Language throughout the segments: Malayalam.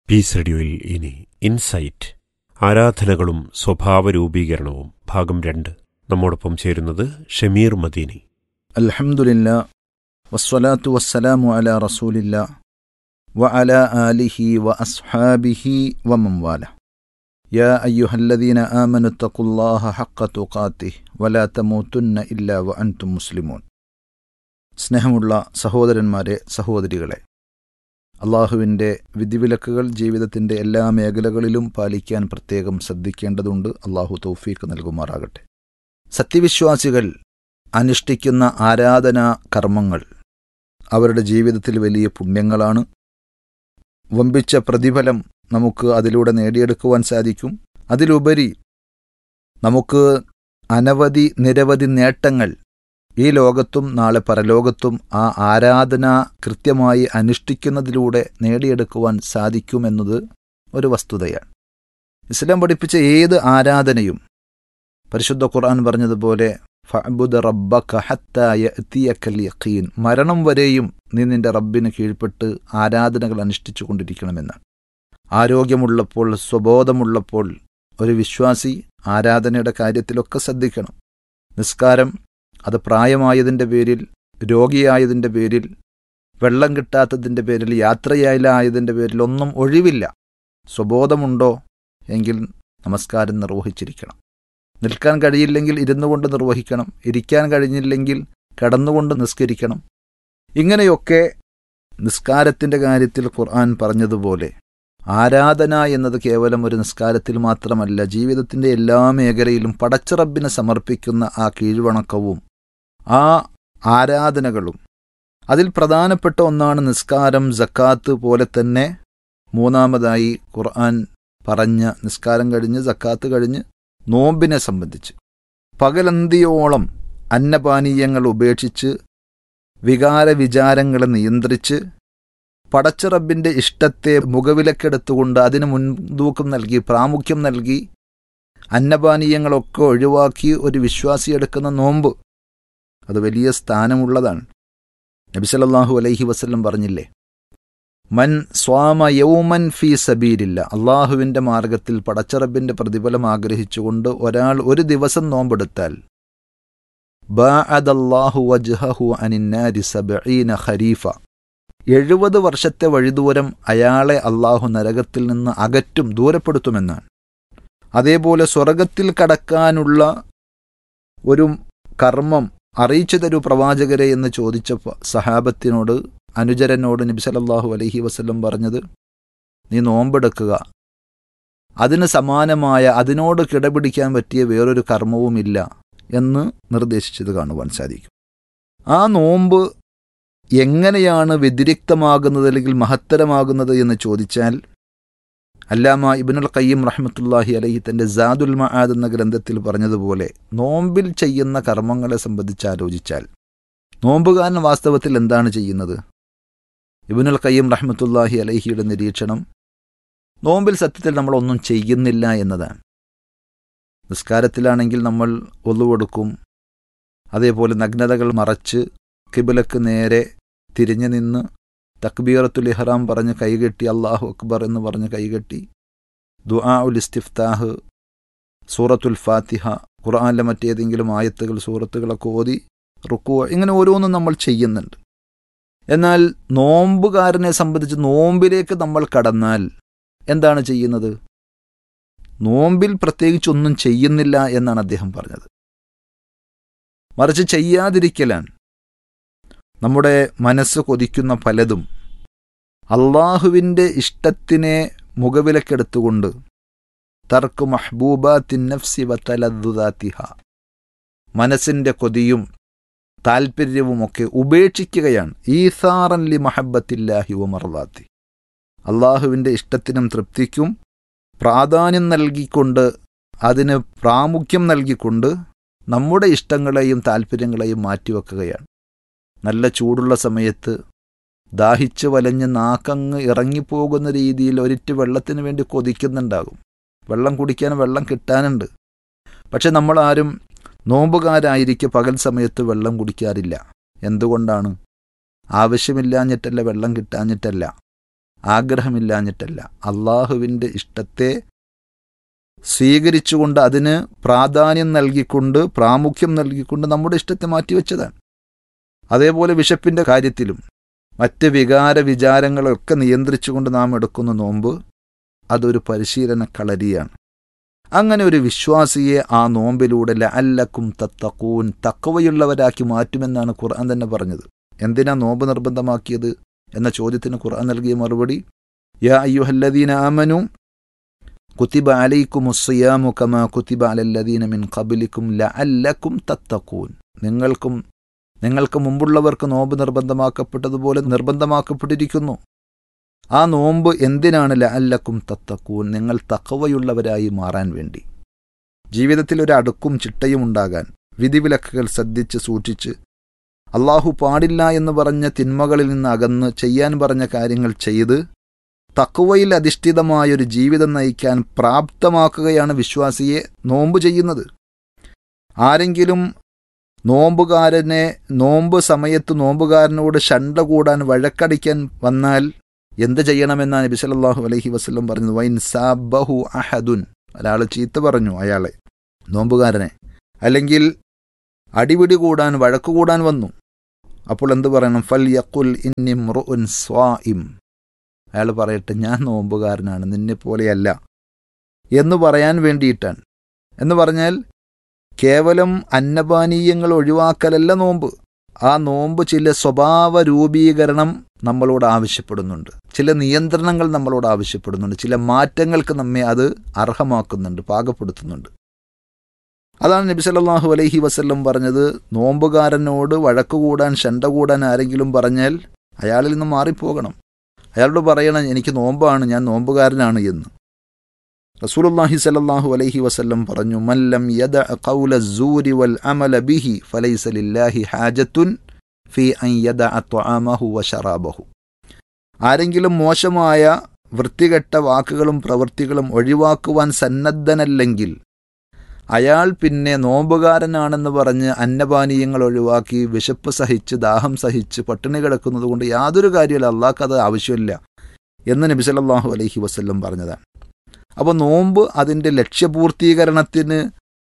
പീസ് റേഡിയോയിൽ ഇനി ഇൻസൈറ്റ് ആരാധനകളും സ്വഭാവ രൂപീകരണവും ഭാഗം രണ്ട് നമ്മോടൊപ്പം ചേരുന്നത് ഷമീർ മദീനി അൽഹംദുലില്ല വസ്സലാത്തു വസ്സലാമു അല റസൂലില്ല വ അല ആലിഹി വ അസ്ഹാബിഹി വ മംവാല യാ അയ്യുഹല്ലദീന ആമനു തഖുല്ലാഹ ഹഖ തുഖാത്തിഹ് വലാ തമൂത്തുന്ന ഇല്ലാ വ അൻതും മുസ്ലിമൂൻ സ്നേഹമുള്ള സഹോദരന്മാരെ സഹോദരികളെ അള്ളാഹുവിൻ്റെ വിധിവിലക്കുകൾ ജീവിതത്തിൻ്റെ എല്ലാ മേഖലകളിലും പാലിക്കാൻ പ്രത്യേകം ശ്രദ്ധിക്കേണ്ടതുണ്ട് അള്ളാഹു തൗഫീക്ക് നൽകുമാറാകട്ടെ സത്യവിശ്വാസികൾ അനുഷ്ഠിക്കുന്ന ആരാധനാ കർമ്മങ്ങൾ അവരുടെ ജീവിതത്തിൽ വലിയ പുണ്യങ്ങളാണ് വമ്പിച്ച പ്രതിഫലം നമുക്ക് അതിലൂടെ നേടിയെടുക്കുവാൻ സാധിക്കും അതിലുപരി നമുക്ക് അനവധി നിരവധി നേട്ടങ്ങൾ ഈ ലോകത്തും നാളെ പരലോകത്തും ആ ആരാധന കൃത്യമായി അനുഷ്ഠിക്കുന്നതിലൂടെ നേടിയെടുക്കുവാൻ സാധിക്കുമെന്നത് ഒരു വസ്തുതയാണ് ഇസ്ലാം പഠിപ്പിച്ച ഏത് ആരാധനയും പരിശുദ്ധ ഖുർആൻ പറഞ്ഞതുപോലെ ഫഅബുദ റബ്ബക ഹത്താ യഅതിയക്കൽ യഖീൻ മരണം വരെയും നീ നിന്റെ റബ്ബിന് കീഴ്പ്പെട്ട് ആരാധനകൾ അനുഷ്ഠിച്ചു കൊണ്ടിരിക്കണമെന്നാണ് ആരോഗ്യമുള്ളപ്പോൾ സ്വബോധമുള്ളപ്പോൾ ഒരു വിശ്വാസി ആരാധനയുടെ കാര്യത്തിലൊക്കെ ശ്രദ്ധിക്കണം നിസ്കാരം അത് പ്രായമായതിൻ്റെ പേരിൽ രോഗിയായതിൻ്റെ പേരിൽ വെള്ളം കിട്ടാത്തതിൻ്റെ പേരിൽ യാത്രയായാലായതിൻ്റെ പേരിൽ ഒന്നും ഒഴിവില്ല സ്വബോധമുണ്ടോ എങ്കിൽ നമസ്കാരം നിർവഹിച്ചിരിക്കണം നിൽക്കാൻ കഴിയില്ലെങ്കിൽ ഇരുന്നു കൊണ്ട് നിർവഹിക്കണം ഇരിക്കാൻ കഴിഞ്ഞില്ലെങ്കിൽ കിടന്നുകൊണ്ട് നിസ്കരിക്കണം ഇങ്ങനെയൊക്കെ നിസ്കാരത്തിൻ്റെ കാര്യത്തിൽ ഖുർആൻ പറഞ്ഞതുപോലെ ആരാധന എന്നത് കേവലം ഒരു നിസ്കാരത്തിൽ മാത്രമല്ല ജീവിതത്തിൻ്റെ എല്ലാ മേഖലയിലും പടച്ചറബിന് സമർപ്പിക്കുന്ന ആ കീഴ്വണക്കവും ആ ആരാധനകളും അതിൽ പ്രധാനപ്പെട്ട ഒന്നാണ് നിസ്കാരം ജക്കാത്ത് പോലെ തന്നെ മൂന്നാമതായി ഖുർആൻ പറഞ്ഞ നിസ്കാരം കഴിഞ്ഞ് ജക്കാത്ത് കഴിഞ്ഞ് നോമ്പിനെ സംബന്ധിച്ച് പകലന്തിയോളം അന്നപാനീയങ്ങൾ ഉപേക്ഷിച്ച് വികാര വിചാരങ്ങളെ നിയന്ത്രിച്ച് പടച്ചിറബിൻ്റെ ഇഷ്ടത്തെ മുഖവിലക്കെടുത്തുകൊണ്ട് അതിന് മുൻതൂക്കം നൽകി പ്രാമുഖ്യം നൽകി അന്നപാനീയങ്ങളൊക്കെ ഒഴിവാക്കി ഒരു വിശ്വാസി എടുക്കുന്ന നോമ്പ് അത് വലിയ സ്ഥാനമുള്ളതാണ് നബിസലല്ലാഹു അലൈഹി വസ്ല്ലം പറഞ്ഞില്ലേ മൻ സ്വാമ യൗമൻ ഫി സബീലില്ല അള്ളാഹുവിൻ്റെ മാർഗത്തിൽ പടച്ചറബിൻ്റെ പ്രതിഫലം ആഗ്രഹിച്ചുകൊണ്ട് ഒരാൾ ഒരു ദിവസം നോമ്പെടുത്താൽ ബാഅദല്ലാഹു വജ്ഹഹു അനിന്നാരി സബഈന ഖരീഫ എഴുപത് വർഷത്തെ വഴിദൂരം അയാളെ അള്ളാഹു നരകത്തിൽ നിന്ന് അകറ്റും ദൂരപ്പെടുത്തുമെന്നാണ് അതേപോലെ സ്വർഗത്തിൽ കടക്കാനുള്ള ഒരു കർമ്മം അറിയിച്ചു തരൂ പ്രവാചകരെ എന്ന് ചോദിച്ച സഹാബത്തിനോട് അനുചരനോട് നബി സല്ലല്ലാഹു അലൈഹി വസല്ലം പറഞ്ഞത് നീ നോമ്പെടുക്കുക അതിന് സമാനമായ അതിനോട് കിടപിടിക്കാൻ പറ്റിയ വേറൊരു കർമ്മവുമില്ല എന്ന് നിർദ്ദേശിച്ചത് കാണുവാൻ സാധിക്കും ആ നോമ്പ് എങ്ങനെയാണ് വ്യതിരിക്തമാകുന്നത് അല്ലെങ്കിൽ മഹത്തരമാകുന്നത് എന്ന് ചോദിച്ചാൽ അല്ലാമ ഇബിനുൽ ഖയ്യം റഹ്മത്തുല്ലാഹി അലഹി തൻ്റെ ജാദുൽ മഹാദ് എന്ന ഗ്രന്ഥത്തിൽ പറഞ്ഞതുപോലെ നോമ്പിൽ ചെയ്യുന്ന കർമ്മങ്ങളെ സംബന്ധിച്ച് ആലോചിച്ചാൽ നോമ്പുകാരൻ വാസ്തവത്തിൽ എന്താണ് ചെയ്യുന്നത് ഇബിനുൽ ഖയ്യം റഹ്മത്തുല്ലാഹി അലഹിയുടെ നിരീക്ഷണം നോമ്പിൽ സത്യത്തിൽ നമ്മളൊന്നും ചെയ്യുന്നില്ല എന്നതാണ് നിസ്കാരത്തിലാണെങ്കിൽ നമ്മൾ ഒന്നുകൊടുക്കും അതേപോലെ നഗ്നതകൾ മറച്ച് കിബിലക്ക് നേരെ തിരിഞ്ഞു നിന്ന് തക്ബീറത്തുൽ ഇഹ്റാം പറഞ്ഞ് കൈകെട്ടി അള്ളാഹു അക്ബർ എന്ന് പറഞ്ഞ് കൈകെട്ടി ദുആ ഉൽ ഇസ്തിഫ്താഹ് സൂറത്തുൽ ഫാത്തിഹ ഖുർആാനിലെ മറ്റേതെങ്കിലും ആയത്തുകൾ സൂറത്തുകളൊക്കെ ഓതി റുക്കു ഇങ്ങനെ ഓരോന്നും നമ്മൾ ചെയ്യുന്നുണ്ട് എന്നാൽ നോമ്പുകാരനെ സംബന്ധിച്ച് നോമ്പിലേക്ക് നമ്മൾ കടന്നാൽ എന്താണ് ചെയ്യുന്നത് നോമ്പിൽ പ്രത്യേകിച്ചൊന്നും ചെയ്യുന്നില്ല എന്നാണ് അദ്ദേഹം പറഞ്ഞത് മറിച്ച് ചെയ്യാതിരിക്കലാണ് നമ്മുടെ മനസ്സ് കൊതിക്കുന്ന പലതും അള്ളാഹുവിൻ്റെ ഇഷ്ടത്തിനെ മുഖവിലക്കെടുത്തുകൊണ്ട് തർക്ക് മഹ്ബൂബാത്തിൻ നഫ്സി വത്തലദ്ദുദാത്തിഹ മനസ്സിൻ്റെ കൊതിയും താൽപ്പര്യവുമൊക്കെ ഉപേക്ഷിക്കുകയാണ് ഈസാറൻ ലി മഹബത്തില്ലാഹി വമർദാത്തി അള്ളാഹുവിൻ്റെ ഇഷ്ടത്തിനും തൃപ്തിക്കും പ്രാധാന്യം നൽകിക്കൊണ്ട് അതിന് പ്രാമുഖ്യം നൽകിക്കൊണ്ട് നമ്മുടെ ഇഷ്ടങ്ങളെയും താൽപ്പര്യങ്ങളെയും മാറ്റിവെക്കുകയാണ് നല്ല ചൂടുള്ള സമയത്ത് ദാഹിച്ച് വലഞ്ഞ് നാക്കങ്ങ് ഇറങ്ങിപ്പോകുന്ന രീതിയിൽ ഒരിറ്റ് വെള്ളത്തിന് വേണ്ടി കൊതിക്കുന്നുണ്ടാകും വെള്ളം കുടിക്കാൻ വെള്ളം കിട്ടാനുണ്ട് പക്ഷെ നമ്മളാരും നോമ്പുകാരായിരിക്കെ പകൽ സമയത്ത് വെള്ളം കുടിക്കാറില്ല എന്തുകൊണ്ടാണ് ആവശ്യമില്ലാഞ്ഞിട്ടല്ല വെള്ളം കിട്ടാഞ്ഞിട്ടല്ല ആഗ്രഹമില്ലാഞ്ഞിട്ടല്ല അള്ളാഹുവിൻ്റെ ഇഷ്ടത്തെ സ്വീകരിച്ചുകൊണ്ട് അതിന് പ്രാധാന്യം നൽകിക്കൊണ്ട് പ്രാമുഖ്യം നൽകിക്കൊണ്ട് നമ്മുടെ ഇഷ്ടത്തെ മാറ്റിവെച്ചതാണ് അതേപോലെ വിശപ്പിൻ്റെ കാര്യത്തിലും മറ്റ് വികാര വിചാരങ്ങളൊക്കെ നിയന്ത്രിച്ചുകൊണ്ട് നാം എടുക്കുന്ന നോമ്പ് അതൊരു പരിശീലന കളരിയാണ് അങ്ങനെ ഒരു വിശ്വാസിയെ ആ നോമ്പിലൂടെ ലഅല്ലക്കും തത്തക്കൂൻ തക്കവയുള്ളവരാക്കി മാറ്റുമെന്നാണ് ഖുർആൻ തന്നെ പറഞ്ഞത് എന്തിനാ നോമ്പ് നിർബന്ധമാക്കിയത് എന്ന ചോദ്യത്തിന് ഖുർആൻ നൽകിയ മറുപടി യാ അയ്യുഹല്ലദീന ആമനു കുത്തിബ അലൈക്കും ഉസ്സിയാമു കമാ കുത്തിബ അലല്ലദീന മിൻ ഖബലിക്കും ലഅല്ലക്കും തത്തക്കൂൻ നിങ്ങൾക്കും നിങ്ങൾക്ക് മുമ്പുള്ളവർക്ക് നോമ്പ് നിർബന്ധമാക്കപ്പെട്ടതുപോലെ നിർബന്ധമാക്കപ്പെട്ടിരിക്കുന്നു ആ നോമ്പ് എന്തിനാണ് ലഅല്ലക്കും തത്തക്കൂൻ നിങ്ങൾ തക്കവയുള്ളവരായി മാറാൻ വേണ്ടി ജീവിതത്തിൽ ഒരു അടുക്കും ചിട്ടയും ഉണ്ടാകാൻ വിധിവിലക്കുകൾ ശ്രദ്ധിച്ച് സൂക്ഷിച്ച് അള്ളാഹു പാടില്ല എന്ന് പറഞ്ഞ തിന്മകളിൽ നിന്ന് അകന്ന് ചെയ്യാൻ പറഞ്ഞ കാര്യങ്ങൾ ചെയ്ത് തക്കുവയിൽ അധിഷ്ഠിതമായൊരു ജീവിതം നയിക്കാൻ പ്രാപ്തമാക്കുകയാണ് വിശ്വാസിയെ നോമ്പ് ചെയ്യുന്നത് ആരെങ്കിലും നോമ്പുകാരനെ നോമ്പ് സമയത്ത് നോമ്പുകാരനോട് ശണ്ട കൂടാൻ വഴക്കടിക്കാൻ വന്നാൽ എന്ത് ചെയ്യണമെന്നാണ് നബി സല്ലല്ലാഹു അലൈഹി വസല്ലം പറഞ്ഞത് വൈൻ സാബഹു അഹദുൻ ഒരാൾ ചീത്ത പറഞ്ഞു അയാളെ നോമ്പുകാരനെ അല്ലെങ്കിൽ അടിപിടി കൂടാൻ വഴക്ക് കൂടാൻ വന്നു അപ്പോൾ എന്ത് പറയണം ഫൽ യക്കുൽ ഇന്നിം സ്വാഇം അയാൾ പറയട്ടെ ഞാൻ നോമ്പുകാരനാണ് നിന്നെ പോലെയല്ല എന്ന് പറയാൻ വേണ്ടിയിട്ടാണ് എന്ന് പറഞ്ഞാൽ കേവലം അന്നപാനീയങ്ങൾ ഒഴിവാക്കലല്ല നോമ്പ് ആ നോമ്പ് ചില സ്വഭാവ രൂപീകരണം നമ്മളോട് ആവശ്യപ്പെടുന്നുണ്ട് ചില നിയന്ത്രണങ്ങൾ നമ്മളോട് ആവശ്യപ്പെടുന്നുണ്ട് ചില മാറ്റങ്ങൾക്ക് നമ്മെ അത് അർഹമാക്കുന്നുണ്ട് പാകപ്പെടുത്തുന്നുണ്ട് അതാണ് നബി സല്ലല്ലാഹു അലൈഹി വസല്ലം പറഞ്ഞത് നോമ്പുകാരനോട് വഴക്ക് കൂടാൻ ശണ്ട കൂടാൻ ആരെങ്കിലും പറഞ്ഞാൽ അയാളിൽ നിന്ന് മാറിപ്പോകണം അയാളോട് പറയണം എനിക്ക് നോമ്പാണ് ഞാൻ നോമ്പുകാരനാണ് എന്ന് റസൂലുള്ളാഹി സല്ലല്ലാഹു അലൈഹി വസല്ലം പറഞ്ഞു മല്ലം യദ ഖൗല സൂരി വൽ അമല ബിഹി ഫലൈസ ലില്ലാഹി ഹാജത്തുൻ ഫി അൻ യദ ത്വആമഹു വശറാബഹു ആരെങ്കിലും മോശമായ വൃത്തികെട്ട വാക്കുകളും പ്രവൃത്തികളും ഒഴിവാക്കുവാൻ സന്നദ്ധനല്ലെങ്കിൽ അയാൾ പിന്നെ നോമ്പുകാരനാണെന്ന് പറഞ്ഞ് അന്നപാനീയങ്ങൾ ഒഴിവാക്കി വിശപ്പ് സഹിച്ച് ദാഹം സഹിച്ച് പട്ടിണി കിടക്കുന്നത് കൊണ്ട് യാതൊരു കാര്യമില്ല അള്ളാഹ്ക്ക് അത് ആവശ്യമില്ല എന്ന് നബി സല്ലല്ലാഹു അലൈഹി വസല്ലം പറഞ്ഞതാണ് അപ്പോൾ നോമ്പ് അതിൻ്റെ ലക്ഷ്യപൂർത്തീകരണത്തിന്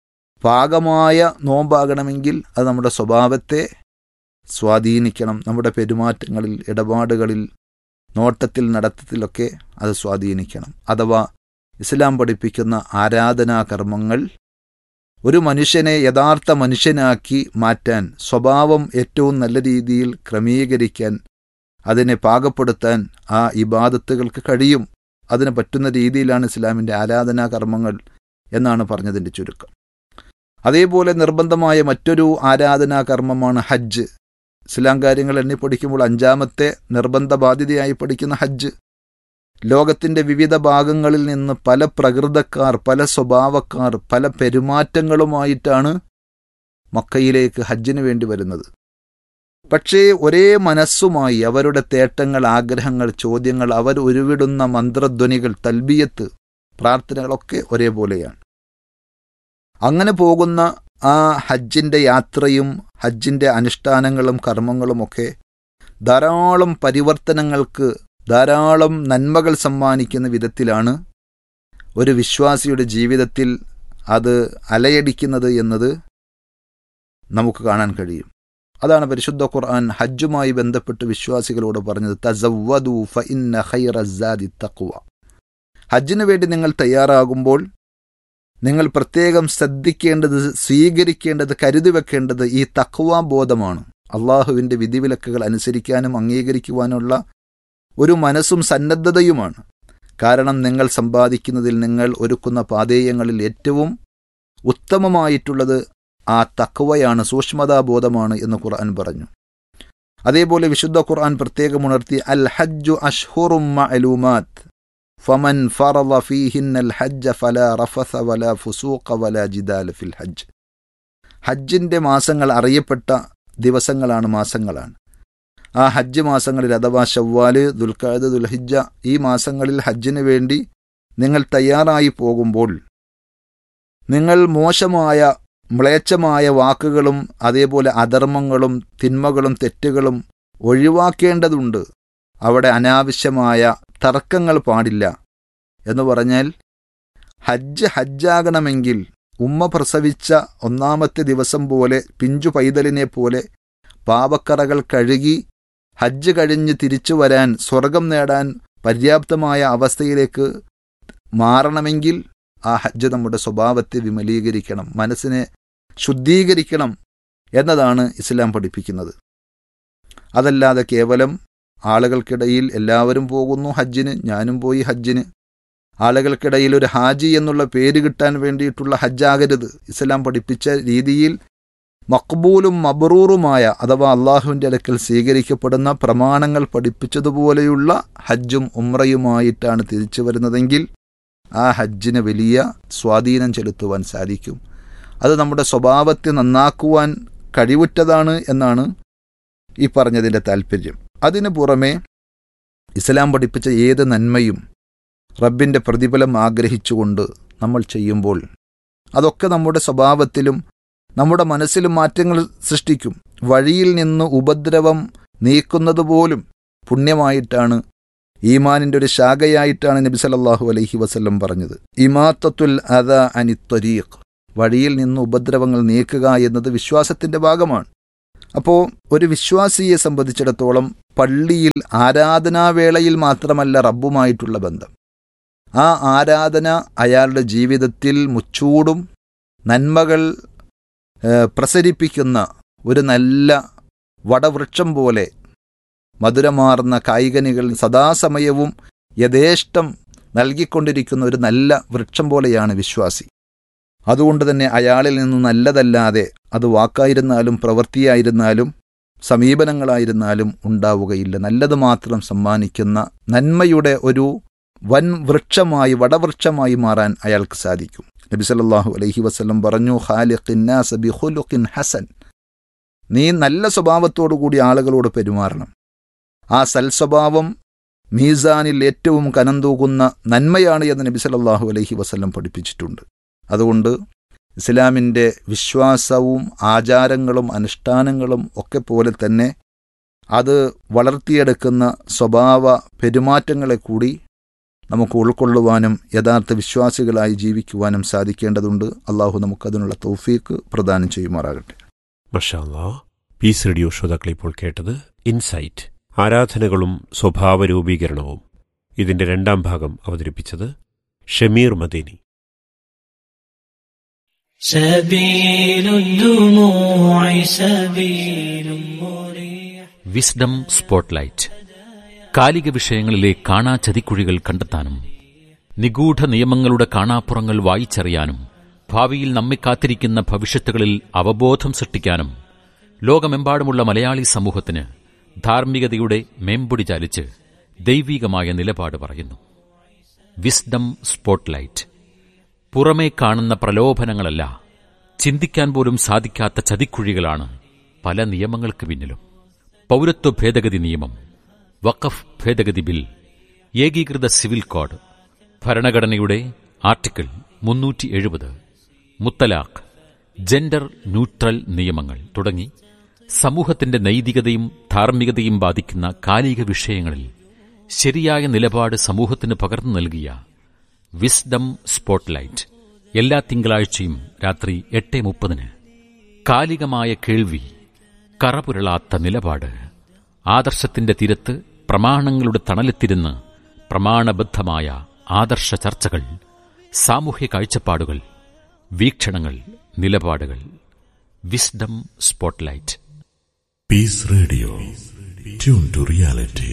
പാകമായ നോമ്പാകണമെങ്കിൽ അത് നമ്മുടെ സ്വഭാവത്തെ സ്വാധീനിക്കണം നമ്മുടെ പെരുമാറ്റങ്ങളിൽ ഇടപാടുകളിൽ നോട്ടത്തിൽ നടത്തത്തിലൊക്കെ അത് സ്വാധീനിക്കണം അഥവാ ഇസ്ലാം പഠിപ്പിക്കുന്ന ആരാധനാകർമ്മങ്ങൾ ഒരു മനുഷ്യനെ യഥാർത്ഥ മനുഷ്യനാക്കി മാറ്റാൻ സ്വഭാവം ഏറ്റവും നല്ല രീതിയിൽ ക്രമീകരിക്കാൻ അതിനെ പാകപ്പെടുത്താൻ ആ ഇബാദത്തുകൾക്ക് കഴിയും അതിന് പറ്റുന്ന രീതിയിലാണ് ഇസ്ലാമിൻ്റെ ആരാധനാകർമ്മങ്ങൾ എന്നാണ് പറഞ്ഞതിൻ്റെ ചുരുക്കം അതേപോലെ നിർബന്ധമായ മറ്റൊരു ആരാധനാകർമ്മമാണ് ഹജ്ജ് ഇസ്ലാം കാര്യങ്ങൾ എണ്ണി പഠിക്കുമ്പോൾ അഞ്ചാമത്തെ നിർബന്ധ ബാധ്യതയായി പഠിക്കുന്ന ഹജ്ജ് ലോകത്തിൻ്റെ വിവിധ ഭാഗങ്ങളിൽ നിന്ന് പല പ്രകൃതക്കാർ പല സ്വഭാവക്കാർ പല പെരുമാറ്റങ്ങളുമായിട്ടാണ് മക്കയിലേക്ക് ഹജ്ജിന് വേണ്ടി വരുന്നത് പക്ഷേ ഒരേ മനസ്സുമായി അവരുടെ തേട്ടങ്ങൾ ആഗ്രഹങ്ങൾ ചോദ്യങ്ങൾ അവർ ഉരുവിടുന്ന മന്ത്രധ്വനികൾ തൽബിയത്ത് പ്രാർത്ഥനകളൊക്കെ ഒരേപോലെയാണ് അങ്ങനെ പോകുന്ന ആ ഹജ്ജിൻ്റെ യാത്രയും ഹജ്ജിൻ്റെ അനുഷ്ഠാനങ്ങളും കർമ്മങ്ങളുമൊക്കെ ധാരാളം പരിവർത്തനങ്ങൾക്ക് ധാരാളം നന്മകൾ സമ്മാനിക്കുന്ന വിധത്തിലാണ് ഒരു വിശ്വാസിയുടെ ജീവിതത്തിൽ അത് അലയടിക്കുന്നത് എന്നത് നമുക്ക് കാണാൻ കഴിയും അതാണ് പരിശുദ്ധ ഖുർആൻ ഹജ്ജുമായി ബന്ധപ്പെട്ട് വിശ്വാസികളോട് പറഞ്ഞത് തസവ്വദു ഫ ഇന്ന ഖൈറസാദി തഖ്വ ഹജ്ജിന് വേണ്ടി നിങ്ങൾ തയ്യാറാകുമ്പോൾ നിങ്ങൾ പ്രത്യേകം ശ്രദ്ധിക്കേണ്ടത് സ്വീകരിക്കേണ്ടത് കരുതി വെക്കേണ്ടത് ഈ തഖ്വ ബോധമാണ് അള്ളാഹുവിൻ്റെ വിധിവിലക്കുകൾ അനുസരിക്കാനും അംഗീകരിക്കുവാനുള്ള ഒരു മനസ്സും സന്നദ്ധതയുമാണ് കാരണം നിങ്ങൾ സമ്പാദിക്കുന്നതിൽ നിങ്ങൾ ഒരുക്കുന്ന പാതേയങ്ങളിൽ ഏറ്റവും ഉത്തമമായിട്ടുള്ളത് ആ തക്കവയാണ് സൂക്ഷ്മതാബോധമാണ് എന്ന് ഖുർആൻ പറഞ്ഞു അതേപോലെ വിശുദ്ധ ഖുർആൻ പ്രത്യേകം ഉണർത്തി അൽ ഹജ്ജു അഷ്ഹുറും മഅലൂമാത്ത് ഫമൻ ഫറള ഫീഹിന്നൽ ഹജ്ജ ഫലാ റഫസ വലാ ഫുസൂഖ വലാ ജിദാല ഫിൽ ഹജ്ജ് ഹജ്ജിൻ്റെ മാസങ്ങൾ അറിയപ്പെട്ട ദിവസങ്ങളാണ് മാസങ്ങളാണ് ആ ഹജ്ജ് മാസങ്ങളിൽ അഥവാ ഷവ്വാല് ദുൽഖാദ് ദുൽഹിജ്ജ ഈ മാസങ്ങളിൽ ഹജ്ജിന് വേണ്ടി നിങ്ങൾ തയ്യാറായി പോകുമ്പോൾ നിങ്ങൾ മോശമായ മ്ലേച്ഛമായ വാക്കുകളും അതേപോലെ അധർമ്മങ്ങളും തിന്മകളും തെറ്റുകളും ഒഴിവാക്കേണ്ടതുണ്ട് അവിടെ അനാവശ്യമായ തർക്കങ്ങൾ പാടില്ല എന്ന് പറഞ്ഞാൽ ഹജ്ജ് ഹജ്ജാകണമെങ്കിൽ ഉമ്മ പ്രസവിച്ച ഒന്നാമത്തെ ദിവസം പോലെ പിഞ്ചു പൈതലിനെ പോലെ പാപക്കറകൾ കഴുകി ഹജ്ജ് കഴിഞ്ഞ് തിരിച്ചു വരാൻ സ്വർഗം നേടാൻ പര്യാപ്തമായ അവസ്ഥയിലേക്ക് മാറണമെങ്കിൽ ആ ഹജ്ജ് നമ്മുടെ സ്വഭാവത്തെ വിമലീകരിക്കണം മനസ്സിനെ ശുദ്ധീകരിക്കണം എന്നതാണ് ഇസ്ലാം പഠിപ്പിക്കുന്നത് അതല്ലാതെ കേവലം ആളുകൾക്കിടയിൽ എല്ലാവരും പോകുന്നു ഹജ്ജിന് ഞാനും പോയി ഹജ്ജിന് ആളുകൾക്കിടയിൽ ഒരു ഹാജി എന്നുള്ള പേര് കിട്ടാൻ വേണ്ടിയിട്ടുള്ള ഹജ്ജാകരുത് ഇസ്ലാം പഠിപ്പിച്ച രീതിയിൽ മക്ബൂലും മബ്രൂറുമായ അഥവാ അള്ളാഹുവിൻ്റെ അടുക്കൽ സ്വീകരിക്കപ്പെടുന്ന പ്രമാണങ്ങൾ പഠിപ്പിച്ചതുപോലെയുള്ള ഹജ്ജും ഉമ്രയുമായിട്ടാണ് തിരിച്ചു വരുന്നതെങ്കിൽ ആ ഹജ്ജിന് വലിയ സ്വാധീനം ചെലുത്തുവാൻ സാധിക്കും അത് നമ്മുടെ സ്വഭാവത്തെ നന്നാക്കുവാൻ കഴിവുറ്റതാണ് എന്നാണ് ഈ പറഞ്ഞതിൻ്റെ താല്പര്യം അതിനു പുറമെ ഇസ്ലാം പഠിപ്പിച്ച ഏത് നന്മയും റബ്ബിൻ്റെ പ്രതിഫലം ആഗ്രഹിച്ചുകൊണ്ട് നമ്മൾ ചെയ്യുമ്പോൾ അതൊക്കെ നമ്മുടെ സ്വഭാവത്തിലും നമ്മുടെ മനസ്സിലും മാറ്റങ്ങൾ സൃഷ്ടിക്കും വഴിയിൽ നിന്ന് ഉപദ്രവം നീക്കുന്നത് പോലും പുണ്യമായിട്ടാണ് ഈമാനിൻ്റെ ഒരു ശാഖയായിട്ടാണ് നബി സല്ലല്ലാഹു അലൈഹി വസല്ലം പറഞ്ഞത് ഇമാത്തത്തുൽ അദ അനി ത്വരീഖ് വഴിയിൽ നിന്ന് ഉപദ്രവങ്ങൾ നീക്കുക എന്നത് വിശ്വാസത്തിൻ്റെ ഭാഗമാണ് അപ്പോൾ ഒരു വിശ്വാസിയെ സംബന്ധിച്ചിടത്തോളം പള്ളിയിൽ ആരാധനാവേളയിൽ മാത്രമല്ല റബ്ബുമായിട്ടുള്ള ബന്ധം ആ ആരാധന അയാളുടെ ജീവിതത്തിൽ മുച്ചൂടും നന്മകൾ പ്രസരിപ്പിക്കുന്ന ഒരു നല്ല വടവൃക്ഷം പോലെ മധുരമാർന്ന കായികനികൾ സദാസമയവും യഥേഷ്ടം നൽകിക്കൊണ്ടിരിക്കുന്ന ഒരു നല്ല വൃക്ഷം പോലെയാണ് വിശ്വാസി അതുകൊണ്ട് തന്നെ അയാളിൽ നിന്ന് നല്ലതല്ലാതെ അത് വാക്കായിരുന്നാലും പ്രവൃത്തിയായിരുന്നാലും സമീപനങ്ങളായിരുന്നാലും ഉണ്ടാവുകയില്ല നല്ലത് മാത്രം സമ്മാനിക്കുന്ന നന്മയുടെ ഒരു വൻ വൃക്ഷമായി വടവൃക്ഷമായി മാറാൻ അയാൾക്ക് സാധിക്കും നബി സല്ലല്ലാഹു അലൈഹി വസല്ലം പറഞ്ഞു ഖാലിഖിന്നാസ ബിഖുലുഖിൻ ഹസൻ നീ നല്ല സ്വഭാവത്തോടു കൂടി ആളുകളോട് പെരുമാറണം ആ സൽസ്വഭാവം മീസാനിൽ ഏറ്റവും കനം തൂകുന്ന നന്മയാണ് എന്ന് നബി സല്ലല്ലാഹു അലൈഹി വസല്ലം പഠിപ്പിച്ചിട്ടുണ്ട് അതുകൊണ്ട് ഇസ്ലാമിൻ്റെ വിശ്വാസവും ആചാരങ്ങളും അനുഷ്ഠാനങ്ങളും ഒക്കെ പോലെ തന്നെ അത് വളർത്തിയെടുക്കുന്ന സ്വഭാവ പെരുമാറ്റങ്ങളെ കൂടി നമുക്ക് ഉൾക്കൊള്ളുവാനും യഥാർത്ഥ വിശ്വാസികളായി ജീവിക്കുവാനും സാധിക്കേണ്ടതുണ്ട് അള്ളാഹു നമുക്കതിനുള്ള തൗഫീക്ക് പ്രദാനം ചെയ്യുമാറാകട്ടെ മഷാല്ലാ പീസ് റേഡിയോ ശ്രോതാക്കൾ ഇപ്പോൾ കേട്ടത് ഇൻസൈറ്റ് ആരാധനകളും സ്വഭാവ രൂപീകരണവും ഇതിന്റെ രണ്ടാം ഭാഗം അവതരിപ്പിച്ചത് ഷമീർ മദീനി سبيل الدموع سبيل مريح വിസ്ഡം സ്പോട്ട്ലൈറ്റ് കാലിക വിഷയങ്ങളിലെ കാണാ ചതിക്കുഴികൾ കണ്ടെത്താനും നിഗൂഢ നിയമങ്ങളുടെ കാണാപ്പുറങ്ങൾ വായിച്ചറിയാനും ഭാവിയിൽ നമ്മെ കാത്തിരിക്കുന്ന ഭവിഷ്യത്തുകളിൽ അവബോധം സൃഷ്ടിക്കാനും ലോകമെമ്പാടുമുള്ള മലയാളി സമൂഹത്തിന് ധാർമ്മികതയുടെ മേമ്പൊടി ചാലിച്ച് ദൈവീകമായ നിലപാട് പറയുന്നു വിസ്ഡം സ്പോട്ട്ലൈറ്റ് പുറമേ കാണുന്ന പ്രലോഭനങ്ങളല്ല ചിന്തിക്കാൻ പോലും സാധിക്കാത്ത ചതിക്കുഴികളാണ് പല നിയമങ്ങൾക്ക് പിന്നിലും പൗരത്വ ഭേദഗതി നിയമം വഖഫ് ഭേദഗതി ബിൽ ഏകീകൃത സിവിൽ കോഡ് ഭരണഘടനയുടെ ആർട്ടിക്കിൾ മുന്നൂറ്റി എഴുപത് മുത്തലാഖ് ജെൻഡർ ന്യൂട്രൽ നിയമങ്ങൾ തുടങ്ങി സമൂഹത്തിന്റെ നൈതികതയും ധാർമ്മികതയും ബാധിക്കുന്ന കാലിക വിഷയങ്ങളിൽ ശരിയായ നിലപാട് സമൂഹത്തിന് പകർന്നു നൽകിയ വിസ്ഡം സ്പോട്ട്ലൈറ്റ് എല്ലാ തിങ്കളാഴ്ചയും രാത്രി എട്ട് മുപ്പതിന് കാലികമായ കേൾവി കറപുരളാത്ത നിലപാട് ആദർശത്തിന്റെ തീരത്ത് പ്രമാണങ്ങളുടെ തണലെത്തിരുന്ന് പ്രമാണബദ്ധമായ ആദർശ ചർച്ചകൾ സാമൂഹ്യ കാഴ്ചപ്പാടുകൾ വീക്ഷണങ്ങൾ നിലപാടുകൾ wisdom spotlight Peace Radio. Tune to reality.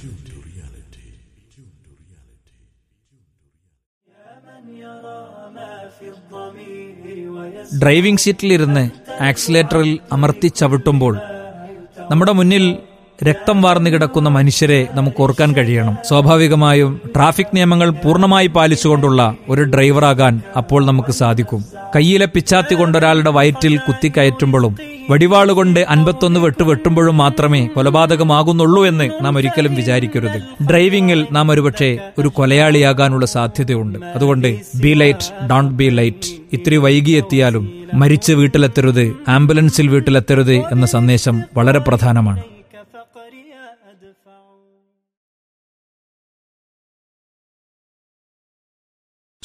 Driving സീറ്റിലിരുന്ന് ആക്സിലേറ്ററിൽ അമർത്തി ചവിട്ടുമ്പോൾ നമ്മുടെ മുന്നിൽ രക്തം വാർന്നു കിടക്കുന്ന മനുഷ്യരെ നമുക്ക് ഓർക്കാൻ കഴിയണം സ്വാഭാവികമായും ട്രാഫിക് നിയമങ്ങൾ പൂർണ്ണമായി പാലിച്ചുകൊണ്ടുള്ള ഒരു ഡ്രൈവറാകാൻ അപ്പോൾ നമുക്ക് സാധിക്കും കയ്യിലെ പിച്ചാത്തി കൊണ്ടൊരാളുടെ വയറ്റിൽ കുത്തിക്കയറ്റുമ്പോഴും വടിവാളുകൊണ്ട് അൻപത്തൊന്ന് വെട്ട് വെട്ടുമ്പോഴും മാത്രമേ കൊലപാതകമാകുന്നുള്ളൂ എന്ന് നാം ഒരിക്കലും വിചാരിക്കരുത് ഡ്രൈവിംഗിൽ നാം ഒരുപക്ഷെ ഒരു കൊലയാളിയാകാനുള്ള സാധ്യതയുണ്ട് അതുകൊണ്ട് be light don't be light ഇത്തിരി വൈകിയെത്തിയാലും മരിച്ച് വീട്ടിലെത്തരുത് ആംബുലൻസിൽ വീട്ടിലെത്തരുത് എന്ന സന്ദേശം വളരെ പ്രധാനമാണ്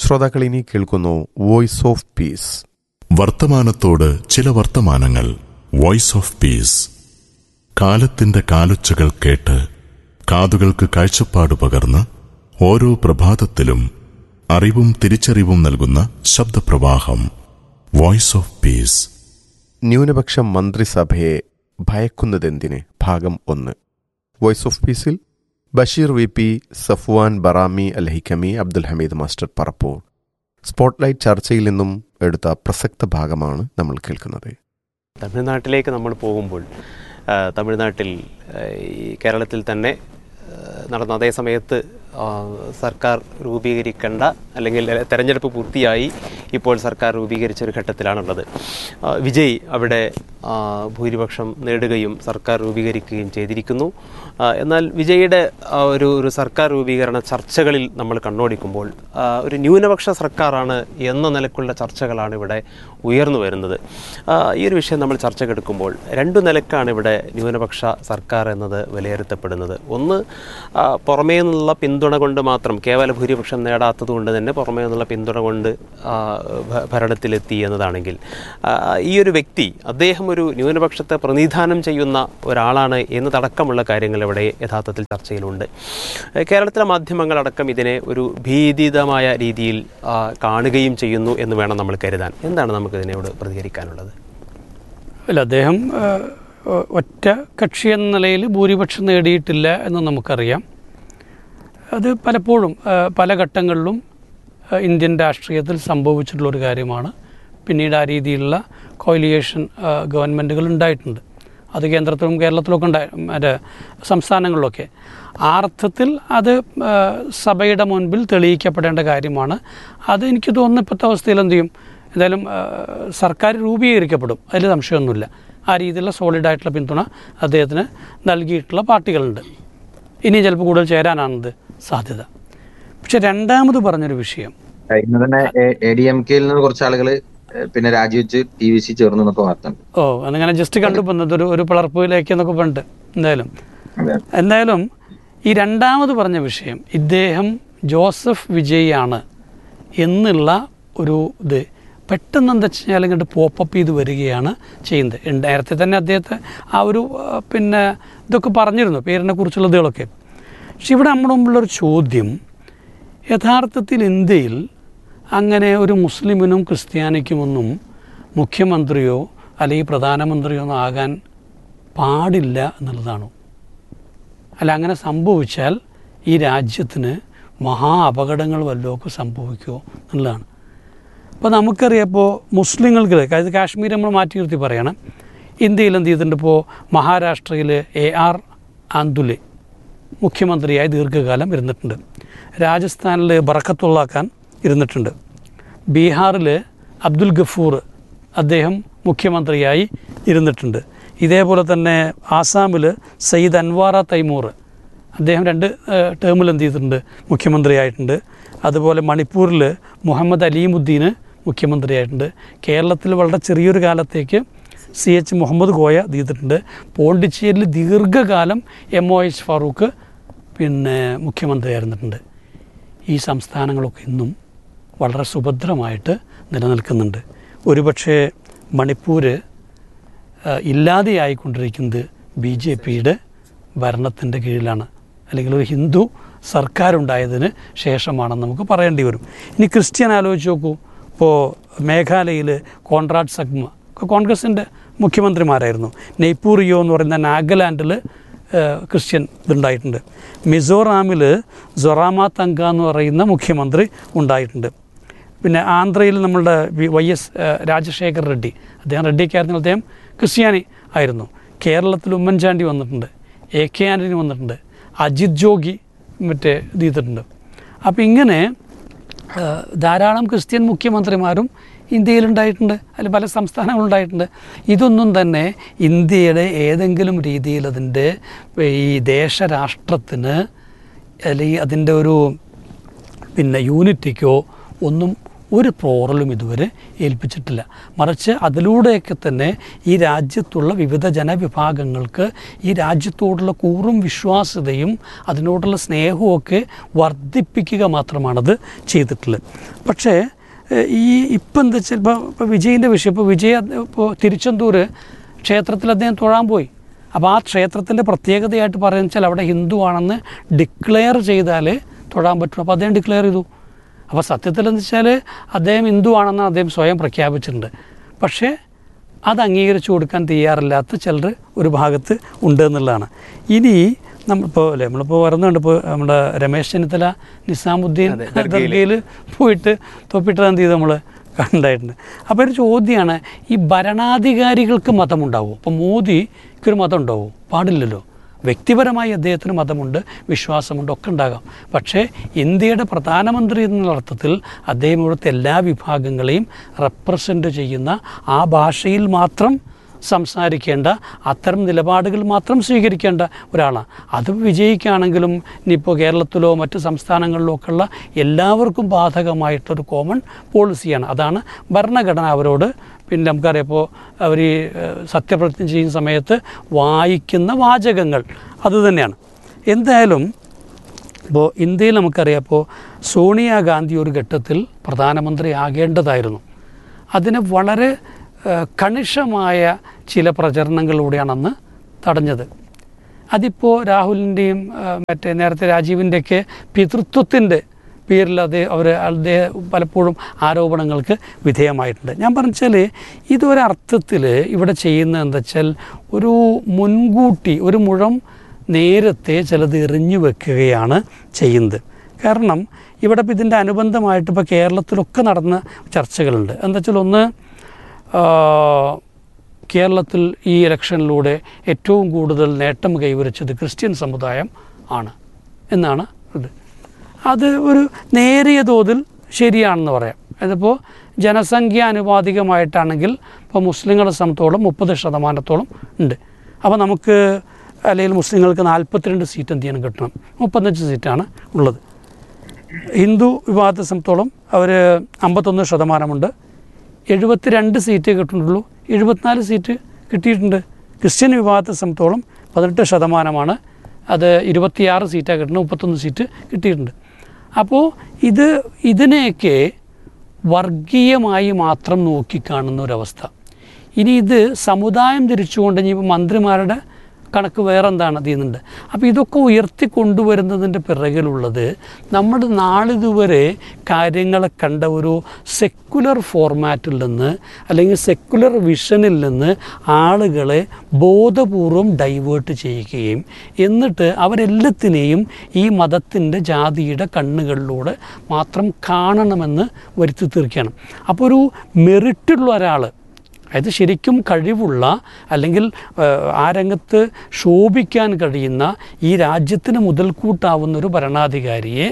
ശ്രോതാക്കൾ ഇനി കേൾക്കുന്നു വോയിസ് ഓഫ് പീസ് വർത്തമാനത്തോട് ചില വർത്തമാനങ്ങൾ വോയിസ് ഓഫ് പീസ് കാലത്തിന്റെ കാലൊച്ചകൾ കേട്ട് കാതുകൾക്ക് കാഴ്ചപ്പാട് പകർന്ന് ഓരോ പ്രഭാതത്തിലും അറിവും തിരിച്ചറിവും നൽകുന്ന ശബ്ദപ്രവാഹം വോയിസ് ഓഫ് പീസ് ന്യൂനപക്ഷ മന്ത്രിസഭയെ ഭയക്കുന്നതെന്തിന് ഭാഗം ഒന്ന് വോയിസ് ഓഫ് പീസിൽ Basheer V P Safwan Barami Al Hikami Abdul Hameed master Parappur spotlight ചർച്ചയിൽ നിന്നും എടുത്ത പ്രസക്ത ഭാഗമാണ് നമ്മൾ കേൾക്കുന്നത് തമിഴ്നാട്ടിലേക്ക് നമ്മൾ പോകുമ്പോൾ ആ, തമിഴ്നാട്ടിൽ ആ, ഈ കേരളത്തിൽ തന്നെ ആ, നടന്ന അതേ സമയത്ത് ആ, സർക്കാർ രൂപീകരിക്കേണ്ട അല്ലെങ്കിൽ തെരഞ്ഞെടുപ്പ് പൂർത്തിയായി ഇപ്പോൾ സർക്കാർ രൂപീകരിച്ച ഒരു ഘട്ടത്തിലാണുള്ളത് ആ, വിജയ് അവിടെ ആ, ഭൂരിപക്ഷം നേടുകയും സർക്കാർ രൂപീകരിക്കുകയും ചെയ്തിരിക്കുന്നു ആ, എന്നാൽ വിജയുടെ ആ, ഒരു ഒരു സർക്കാർ രൂപീകരണ ചർച്ചകളിൽ നമ്മൾ കണ്ണോടിക്കുമ്പോൾ ആ, ഒരു ന്യൂനപക്ഷ സർക്കാരാണ് എന്ന നിലക്കുള്ള ചർച്ചകളാണ് ഇവിടെ ഉയർന്നു വരുന്നത് ആ, ഈ ഒരു വിഷയം നമ്മൾ ചർച്ചക്കെടുക്കുമ്പോൾ രണ്ടു നിലക്കാണ് ഇവിടെ ന്യൂനപക്ഷ സർക്കാർ എന്നത് വിലയിരുത്തപ്പെടുന്നത് ഒന്ന് ആ, പുറമേ നിന്നുള്ള പിന്തുണ കൊണ്ട് മാത്രം കേവല ഭൂരിപക്ഷം നേടാത്തത് കൊണ്ട് തന്നെ പുറമേ നിന്നുള്ള പിന്തുണ കൊണ്ട് ആ, ഭ- ഭരണത്തിലെത്തി എന്നതാണെങ്കിൽ ആ, ഈ ഒരു വ്യക്തി അദ്ദേഹം ഒരു ന്യൂനപക്ഷത്തെ പ്രതിനിധാനം ചെയ്യുന്ന ഒരാളാണ് എന്നതടക്കമുള്ള കാര്യങ്ങൾ ഇവിടെ യഥാർത്ഥത്തിൽ ചർച്ചയിലുണ്ട് ഏ, കേരളത്തിലെ മാധ്യമങ്ങളടക്കം ഇതിനെ ഒരു ഭീതിതമായ രീതിയിൽ ആ, കാണുകയും ചെയ്യുന്നു എന്ന് വേണം നമ്മൾ കരുതാൻ എന്താണ് നമുക്ക് ഇതിനോട് പ്രതികരിക്കാനുള്ളത് അല്ല അദ്ദേഹം ആ, ഒ- ഒറ്റ കക്ഷി എന്ന നിലയിൽ ഭൂരിപക്ഷം നേടിയിട്ടില്ല എന്ന് നമുക്കറിയാം അത് പലപ്പോഴും ആ, പല ഘട്ടങ്ങളിലും ആ, ഇന്ത്യൻ രാഷ്ട്രീയത്തിൽ സംഭവിച്ചിട്ടുള്ള ഒരു കാര്യമാണ് പിന്നീട് ആ രീതിയിലുള്ള കോയിലിയേഷൻ ഗവൺമെൻറ്റുകൾ ഉണ്ടായിട്ടുണ്ട് അത് കേന്ദ്രത്തിലും കേരളത്തിലൊക്കെ ഉണ്ടായി മറ്റേ സംസ്ഥാനങ്ങളിലൊക്കെ ആ അർത്ഥത്തിൽ അത് ആ, സഭയുടെ മുൻപിൽ തെളിയിക്കപ്പെടേണ്ട കാര്യമാണ് അത് എനിക്ക് തോന്നുന്നു ഇപ്പോഴത്തെ അവസ്ഥയിൽ എന്ത് ചെയ്യും എന്തായാലും ആ, സർക്കാർ രൂപീകരിക്കപ്പെടും അതിൽ സംശയമൊന്നുമില്ല ആ രീതിയിലുള്ള സോളിഡായിട്ടുള്ള പിന്തുണ അദ്ദേഹത്തിന് നൽകിയിട്ടുള്ള പാർട്ടികളുണ്ട് ഇനി ചിലപ്പോൾ കൂടുതൽ ചേരാനാണിത് സാധ്യത പക്ഷെ രണ്ടാമത് പറഞ്ഞൊരു വിഷയം ഇന്ന് തന്നെ എ ഡി എം കെയിൽ നിന്ന് കുറച്ച് ആളുകൾ പിന്നെ രാജിവെച്ച് ടി വി സി ചേർന്നു എന്നൊക്കെ വാർത്ത ഉണ്ട്. ഓ അങ്ങനെ ജസ്റ്റ് കണ്ടു പോകുന്നത് ഒരു ഒരു പിളർപ്പിലേക്ക് എന്നൊക്കെ പറഞ്ഞിട്ട് എന്തായാലും അതെ. എന്തായാലും ഈ രണ്ടാമത് പറഞ്ഞ വിഷയം ഇദ്ദേഹം ജോസഫ് വിജയ് ആണ് എന്നുള്ള ഒരു ഇത് പെട്ടെന്ന് എന്താ വെച്ച് കഴിഞ്ഞാൽ ഇങ്ങോട്ട് പോപ്പപ്പ് ചെയ്ത് വരികയാണ് ചെയ്യുന്നത് ഉണ്ട്. നേരത്തെ തന്നെ അദ്ദേഹത്തെ ആ ഒരു ആ, പിന്നെ ഇതൊക്കെ പറഞ്ഞിരുന്നു പേരിനെ കുറിച്ചുള്ള ഇതുകളൊക്കെ പക്ഷെ ഇവിടെ നമ്മുടെ മുമ്പിലൊരു ചോദ്യം യഥാർത്ഥത്തിൽ ഇന്ത്യയിൽ അങ്ങനെ ഒരു മുസ്ലിമിനും ക്രിസ്ത്യാനിക്കുമൊന്നും മുഖ്യമന്ത്രിയോ അല്ലെങ്കിൽ പ്രധാനമന്ത്രിയോ ഒന്നും ആകാൻ പാടില്ല എന്നുള്ളതാണോ അല്ല അങ്ങനെ സംഭവിച്ചാൽ ഈ രാജ്യത്തിന് മഹാ അപകടങ്ങൾ വല്ലതൊക്കെ സംഭവിക്കുമോ എന്നുള്ളതാണ് അപ്പോൾ നമുക്കറിയാം ഇപ്പോൾ മുസ്ലിങ്ങൾക്ക് അതായത് കാശ്മീർ നമ്മൾ മാറ്റി നിർത്തി പറയണം ഇന്ത്യയിൽ എന്ത് ചെയ്തിട്ടുണ്ട് ഇപ്പോൾ മഹാരാഷ്ട്രയിൽ എ ആർ ആന്തുലെ മുഖ്യമന്ത്രിയായി ദീർഘകാലം ഇരുന്നിട്ടുണ്ട് രാജസ്ഥാനിൽ ബറക്കത്തുള്ള ഖാൻ ഇരുന്നിട്ടുണ്ട് ബീഹാറിൽ അബ്ദുൽ ഗഫൂർ അദ്ദേഹം മുഖ്യമന്ത്രിയായി ഇരുന്നിട്ടുണ്ട് ഇതേപോലെ തന്നെ ആസാമിൽ സയ്യിദ് അൻവാറ തൈമൂർ അദ്ദേഹം രണ്ട് ഏഹ്, ടേമിൽ എന്ത് ചെയ്തിട്ടുണ്ട് മുഖ്യമന്ത്രിയായിട്ടുണ്ട് അതുപോലെ മണിപ്പൂരിൽ മുഹമ്മദ് അലീമുദ്ദീന് മുഖ്യമന്ത്രിയായിട്ടുണ്ട് കേരളത്തിൽ വളരെ ചെറിയൊരു കാലത്തേക്ക് സി എച്ച് മുഹമ്മദ് കോയ ഇത് ചെയ്തിട്ടുണ്ട് പോണ്ടിച്ചേരിയിൽ ദീർഘകാലം എം ഒ എച്ച് ഫാറൂഖ് പിന്നെ മുഖ്യമന്ത്രിയായിരുന്നിട്ടുണ്ട് ഈ സംസ്ഥാനങ്ങളൊക്കെ ഇന്നും വളരെ സുഭദ്രമായിട്ട് നിലനിൽക്കുന്നുണ്ട് ഒരുപക്ഷെ മണിപ്പൂർ ഇല്ലാതെയായിക്കൊണ്ടിരിക്കുന്നത് ബി ജെ പിയുടെ ഭരണത്തിൻ്റെ കീഴിലാണ് അല്ലെങ്കിൽ ഒരു ഹിന്ദു സർക്കാരുണ്ടായതിന് ശേഷമാണെന്ന് നമുക്ക് പറയേണ്ടി വരും ഇനി ക്രിസ്ത്യൻ ആലോചിച്ച് നോക്കൂ ഇപ്പോൾ മേഘാലയയിൽ കോൺറാഡ് സഗ്മ ഒക്കെ കോൺഗ്രസിൻ്റെ മുഖ്യമന്ത്രിമാരായിരുന്നു നെയ്പൂറിയോ എന്ന് പറയുന്ന നാഗാലാൻഡിൽ ക്രിസ്ത്യൻ ഇതുണ്ടായിട്ടുണ്ട് മിസോറാമിൽ സൊറാമ തങ്ക എന്ന് പറയുന്ന മുഖ്യമന്ത്രി ഉണ്ടായിട്ടുണ്ട് പിന്നെ ആന്ധ്രയിൽ നമ്മളുടെ വി- വൈ എസ് ഏഹ്, രാജശേഖർ റെഡ്ഡി അദ്ദേഹം റെഡ്ഡിക്കായിരുന്നു അദ്ദേഹം ക്രിസ്ത്യാനി ആയിരുന്നു കേരളത്തിൽ ഉമ്മൻചാണ്ടി വന്നിട്ടുണ്ട് എ കെ ആൻ്റണി വന്നിട്ടുണ്ട് അജിത് ജോഗി മറ്റേ ഇത് ചെയ്തിട്ടുണ്ട് അപ്പോൾ ഇങ്ങനെ ഏഹ്, ധാരാളം ക്രിസ്ത്യൻ മുഖ്യമന്ത്രിമാരും ഇന്ത്യയിലുണ്ടായിട്ടുണ്ട് അതിൽ പല സംസ്ഥാനങ്ങളുണ്ടായിട്ടുണ്ട് ഇതൊന്നും തന്നെ ഇന്ത്യയുടെ ഏതെങ്കിലും രീതിയിൽ അതിൻ്റെ ഈ ദേശരാഷ്ട്രത്തിന് അല്ലെങ്കിൽ അതിൻ്റെ ഒരു പിന്നെ യൂണിറ്റിക്കോ ഒന്നും ഒരു പ്രോറലും ഇതുവരെ ഏൽപ്പിച്ചിട്ടില്ല മറിച്ച് അതിലൂടെയൊക്കെ തന്നെ ഈ രാജ്യത്തുള്ള വിവിധ ജനവിഭാഗങ്ങൾക്ക് ഈ രാജ്യത്തോടുള്ള കൂറും വിശ്വാസ്യതയും അതിനോടുള്ള സ്നേഹവും ഒക്കെ വർദ്ധിപ്പിക്കുക മാത്രമാണത് ചെയ്തിട്ടുള്ളത് പക്ഷേ ഏഹ്, ഈ ഇപ്പം എന്താ വെച്ചാൽ ഇപ്പോൾ ഇപ്പോൾ വിജയിൻ്റെ വിഷയം ഇപ്പോൾ വിജയ് ഇപ്പോൾ തിരുച്ചെന്തൂർ ക്ഷേത്രത്തിൽ അദ്ദേഹം തൊഴാൻ പോയി അപ്പോൾ ആ ക്ഷേത്രത്തിൻ്റെ പ്രത്യേകതയായിട്ട് പറയുന്നത് വെച്ചാൽ അവിടെ ഹിന്ദു ആണെന്ന് ഡിക്ലെയർ ചെയ്താൽ തൊഴാൻ പറ്റും അപ്പോൾ അദ്ദേഹം ഡിക്ലെയർ ചെയ്തു അപ്പോൾ സത്യത്തിൽ എന്ന് വെച്ചാൽ അദ്ദേഹം ഹിന്ദു ആണെന്ന് അദ്ദേഹം സ്വയം പ്രഖ്യാപിച്ചിട്ടുണ്ട് പക്ഷേ അത് അംഗീകരിച്ചു കൊടുക്കാൻ തയ്യാറില്ലാത്ത ചിലർ ഒരു ഭാഗത്ത് ഉണ്ട് എന്നുള്ളതാണ് ഇനി നമ്മളിപ്പോൾ അല്ലേ നമ്മളിപ്പോൾ വരുന്നുണ്ട് ഇപ്പോൾ നമ്മുടെ രമേശ് ചെന്നിത്തല നിസാമുദ്ദീൻ ദർഗയിൽ പോയിട്ട് തൊപ്പിട്ടത് എന്ത് ചെയ്ത് നമ്മൾ കണ്ടായിട്ടുണ്ട് അപ്പോൾ ഒരു ചോദ്യമാണ് ഈ ഭരണാധികാരികൾക്ക് മതമുണ്ടാവും അപ്പോൾ മോദിക്കൊരു മതം ഉണ്ടാവും പാടില്ലല്ലോ വ്യക്തിപരമായി അദ്ദേഹത്തിന് മതമുണ്ട് വിശ്വാസമുണ്ട് ഒക്കെ ഉണ്ടാകാം പക്ഷേ ഇന്ത്യയുടെ പ്രധാനമന്ത്രി എന്നുള്ള അർത്ഥത്തിൽ അദ്ദേഹം ഇവിടുത്തെ എല്ലാ വിഭാഗങ്ങളെയും റെപ്രസെൻ്റ് ചെയ്യുന്ന ആ ഭാഷയിൽ മാത്രം സംസാരിക്കേണ്ട അത്തരം നിലപാടുകൾ മാത്രം സ്വീകരിക്കേണ്ട ഒരാളാണ് അത് വിജയിക്കുകയാണെങ്കിലും ഇനിയിപ്പോൾ കേരളത്തിലോ മറ്റ് സംസ്ഥാനങ്ങളിലോ ഒക്കെ ഉള്ള എല്ലാവർക്കും ബാധകമായിട്ടൊരു കോമൺ പോളിസിയാണ് അതാണ് ഭരണഘടന അവരോട് പിന്നെ നമുക്കറിയാം ഇപ്പോൾ അവർ ഈ ഏഹ്, സത്യപ്രതിജ്ഞ ചെയ്യുന്ന സമയത്ത് വായിക്കുന്ന വാചകങ്ങൾ അതുതന്നെയാണ് എന്തായാലും ഇപ്പോൾ ഇന്ത്യയിൽ നമുക്കറിയാം ഇപ്പോൾ സോണിയാഗാന്ധി ഒരു ഘട്ടത്തിൽ പ്രധാനമന്ത്രി ആകേണ്ടതായിരുന്നു അതിന് വളരെ ഏഹ്, കണിശമായ ചില പ്രചരണങ്ങളിലൂടെയാണ് അന്ന് തടഞ്ഞത് അതിപ്പോൾ രാഹുലിൻ്റെയും ഏഹ്, മറ്റേ നേരത്തെ രാജീവിൻ്റെയൊക്കെ പിതൃത്വത്തിൻ്റെ പേരിൽ അത് അവർ അദ്ദേഹം പലപ്പോഴും ആരോപണങ്ങൾക്ക് വിധേയമായിട്ടുണ്ട് ഞാൻ പറഞ്ഞാൽ ഇതൊരർത്ഥത്തിൽ ഇവിടെ ചെയ്യുന്നത് എന്താ വെച്ചാൽ ഒരു മുൻകൂട്ടി ഒരു മുഴം നേരത്തെ ചിലത് എറിഞ്ഞു വെക്കുകയാണ് ചെയ്യുന്നത് കാരണം ഇവിടെ ഇപ്പോൾ ഇതിൻ്റെ അനുബന്ധമായിട്ട് ഇപ്പോൾ കേരളത്തിലൊക്കെ നടന്ന ചർച്ചകളുണ്ട് എന്താ വെച്ചാൽ ഒന്ന് ആ, കേരളത്തിൽ ഈ ഇലക്ഷനിലൂടെ ഏറ്റവും കൂടുതൽ നേട്ടം കൈവരിച്ചത് ക്രിസ്ത്യൻ സമുദായം ആണ് എന്നാണ് ഇത് അത് ഒരു നേരിയ തോതിൽ ശരിയാണെന്ന് പറയാം അതിപ്പോൾ ജനസംഖ്യ അനുപാതികമായിട്ടാണെങ്കിൽ ഇപ്പോൾ മുസ്ലിങ്ങളെ സംബന്ധിച്ചോളം മുപ്പത് ശതമാനത്തോളം ഉണ്ട് അപ്പോൾ നമുക്ക് അല്ലെങ്കിൽ മുസ്ലിങ്ങൾക്ക് നാൽപ്പത്തിരണ്ട് സീറ്റ് എന്ത് ചെയ്യണം കിട്ടണം മുപ്പത്തഞ്ച് സീറ്റാണ് ഉള്ളത് ഹിന്ദു വിഭാഗത്തെ സംബന്ധിച്ചോളം അവർ അമ്പത്തൊന്ന് ശതമാനമുണ്ട് എഴുപത്തിരണ്ട് സീറ്റേ കിട്ടുന്നുള്ളൂ എഴുപത്തിനാല് സീറ്റ് കിട്ടിയിട്ടുണ്ട് ക്രിസ്ത്യൻ വിഭാഗത്തെ സംബന്ധിച്ചോളം പതിനെട്ട് ശതമാനമാണ് അത് ഇരുപത്തിയാറ് സീറ്റാണ് കിട്ടുന്നത് മുപ്പത്തൊന്ന് സീറ്റ് കിട്ടിയിട്ടുണ്ട് അപ്പോൾ ഇത് ഇതിനെയൊക്കെ വർഗീയമായി മാത്രം നോക്കിക്കാണുന്ന ഒരവസ്ഥ ഇനി ഇത് സമുദായം തിരിച്ചുകൊണ്ട് ഇനിയിപ്പോൾ മന്ത്രിമാരുടെ കണക്ക് വേറെ എന്താണ് ചെയ്യുന്നുണ്ട് അപ്പോൾ ഇതൊക്കെ ഉയർത്തി കൊണ്ടുവരുന്നതിൻ്റെ പിറകിലുള്ളത് നമ്മുടെ നാളിതുവരെ കാര്യങ്ങളെ കണ്ട ഒരു സെക്കുലർ ഫോർമാറ്റിൽ നിന്ന് അല്ലെങ്കിൽ സെക്കുലർ വിഷനിൽ നിന്ന് ആളുകളെ ബോധപൂർവം ഡൈവേർട്ട് ചെയ്യുകയും എന്നിട്ട് അവരെല്ലാത്തിനെയും ഈ മതത്തിൻ്റെ ജാതിയുടെ കണ്ണുകളിലൂടെ മാത്രം കാണണമെന്ന് വരുത്തി തീർക്കുകയാണ് അപ്പോൾ ഒരു മെറിറ്റുള്ള ഒരാൾ അതായത് ശരിക്കും കഴിവുള്ള അല്ലെങ്കിൽ ഏഹ്, ആ രംഗത്ത് ശോഭിക്കാൻ കഴിയുന്ന ഈ രാജ്യത്തിന് മുതൽക്കൂട്ടാവുന്ന ഒരു ഭരണാധികാരിയെ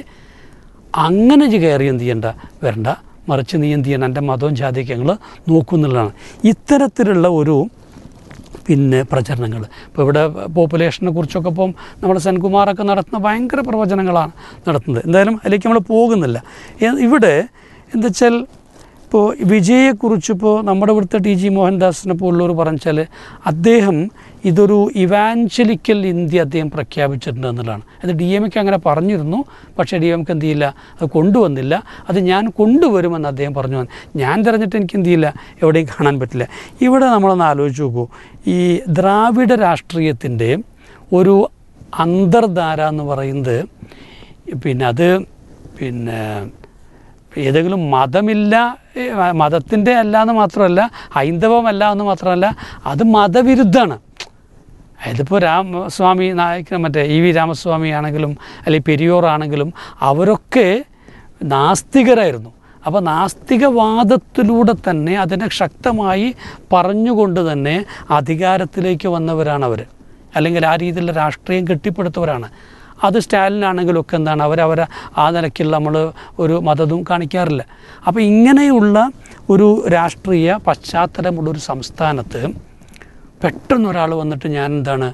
അങ്ങനെ ഇജ്ജ് കയറി എന്ത് ചെയ്യണ്ട വരണ്ട മറിച്ച് നീ എന്ത് ചെയ്യണം എൻ്റെ മതവും ജാതിയൊക്കെ ഞങ്ങൾ നോക്കുന്നുള്ളതാണ് ഇത്തരത്തിലുള്ള ഒരു പിന്നെ പ്രചരണങ്ങൾ ഇപ്പോൾ ഇവിടെ പോപ്പുലേഷനെ കുറിച്ചൊക്കെ ഇപ്പം നമ്മുടെ സെൻകുമാറൊക്കെ നടത്തുന്ന ഭയങ്കര പ്രവചനങ്ങളാണ് നടത്തുന്നത് എന്തായാലും അതിലേക്ക് നമ്മൾ പോകുന്നില്ല എ- ഇവിടെ എന്താ വെച്ചാൽ ഇപ്പോൾ വിജയെക്കുറിച്ച് ഇപ്പോൾ നമ്മുടെ ഇവിടുത്തെ ടി ജി മോഹൻദാസിനെ പോലുള്ളവർ പറഞ്ഞാൽ അദ്ദേഹം ഇതൊരു ഇവാഞ്ചലിക്കൽ ഇന്ത്യ അദ്ദേഹം പ്രഖ്യാപിച്ചിട്ടുണ്ട് എന്നുള്ളതാണ് അത് ഡി എം എക്ക് അങ്ങനെ പറഞ്ഞിരുന്നു പക്ഷേ ഡി എം കെ എന്ത് ചെയ്യില്ല അത് കൊണ്ടുവന്നില്ല അത് ഞാൻ കൊണ്ടുവരുമെന്ന് അദ്ദേഹം പറഞ്ഞു വന്നു. ഞാൻ തിരഞ്ഞിട്ട് എനിക്ക് എന്ത് ചെയ്യില്ല എവിടെയും കാണാൻ പറ്റില്ല ഇവിടെ നമ്മളൊന്ന് ആലോചിച്ച് നോക്കൂ ഈ ദ്രാവിഡ രാഷ്ട്രീയത്തിൻ്റെ ഒരു അന്തർധാര എന്ന് പറയുന്നത് പിന്നെ അത് പിന്നെ ഏതെങ്കിലും മതമില്ല മതത്തിൻ്റെ അല്ല എന്ന് മാത്രമല്ല ഹൈന്ദവമല്ല എന്ന് മാത്രമല്ല അത് മതവിരുദ്ധമാണ് അതിപ്പോൾ രാമസ്വാമി നായകൻ മറ്റേ ഇ വി രാമസ്വാമി ആണെങ്കിലും അല്ലെങ്കിൽ പെരിയോർ ആണെങ്കിലും അവരൊക്കെ നാസ്തികരായിരുന്നു അപ്പോൾ നാസ്തികവാദത്തിലൂടെ തന്നെ അതിനെ ശക്തമായി പറഞ്ഞുകൊണ്ട് തന്നെ അധികാരത്തിലേക്ക് വന്നവരാണ് അവർ അല്ലെങ്കിൽ ആ രീതിയിലുള്ള രാഷ്ട്രീയം കെട്ടിപ്പടുത്തവരാണ് അത് സ്റ്റാലിനാണെങ്കിലും ഒക്കെ എന്താണ് അവരവരെ ആ നിലയ്ക്കുള്ള നമ്മൾ ഒരു മതവും കാണിക്കാറില്ല അപ്പോൾ ഇങ്ങനെയുള്ള ഒരു രാഷ്ട്രീയ പശ്ചാത്തലമുള്ള ഒരു സംസ്ഥാനത്ത് പെട്ടെന്ന് ഒരാൾ വന്നിട്ട് ഞാൻ എന്താണ്